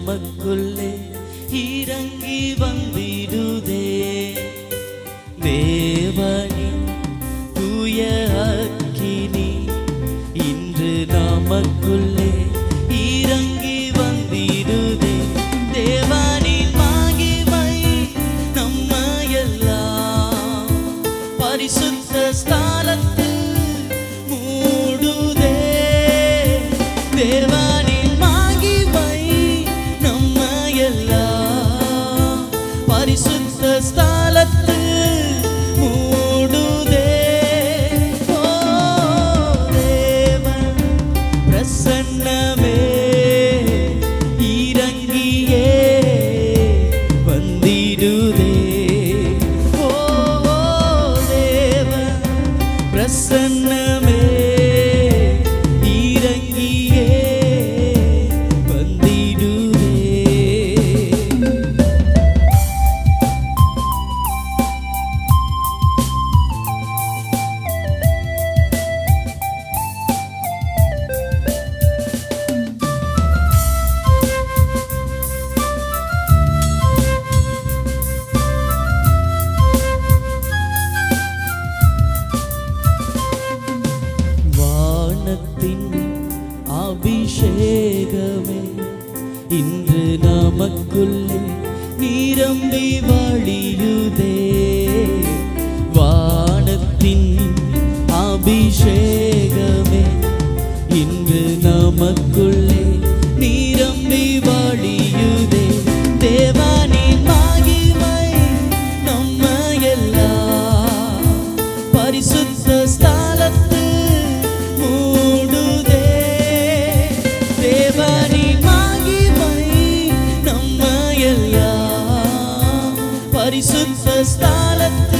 நமக்குள்ளே இறங்கி வந்திடுதே தேவனின் தூய அக்கினி இன்று நமக்குள்ளே இறங்கி வந்திடுதே தேவனின் மகிமை நம்மையெல்லாம் பரிசுத்த ஸ்தானத்தில் மூடுதே தேவனின் மகிமை நம்மையெல்லாம் பரிசுத்த ஸ்தானத்தில் மூடுதே ஓ தேவன் பிரசன்னமே இறங்கியே வந்திடுதே ஓ தேவன் பிரசன்னமே இறங்கியே வந்திடுதே வானத்தின் அபிஷேகமே இன்று நமக்குள்ளே நிரம்பி வழியுதே வானத்தின் அபிஷேகமே இன்று நமக்குள்ளே நிரம்பி வழியுதே தேவனின் மகிமை நம்மையெல்லாம் பரிசுத்த ஸ்தலத்து மூடுதே தேவனின் மகிமை நம்மையெல்லாம் பரிசுத்த ஸ்தலத்து